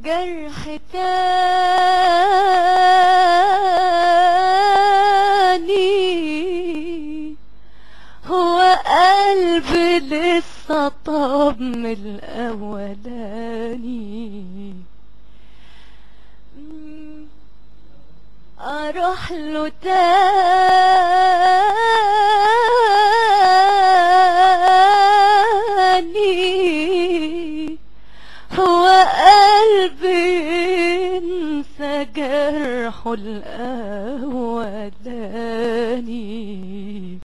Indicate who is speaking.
Speaker 1: جرح تاني هو قلبي لسه طاب من الأولاني مم. أروح له تاني هو قلبي انسى جرحه الآن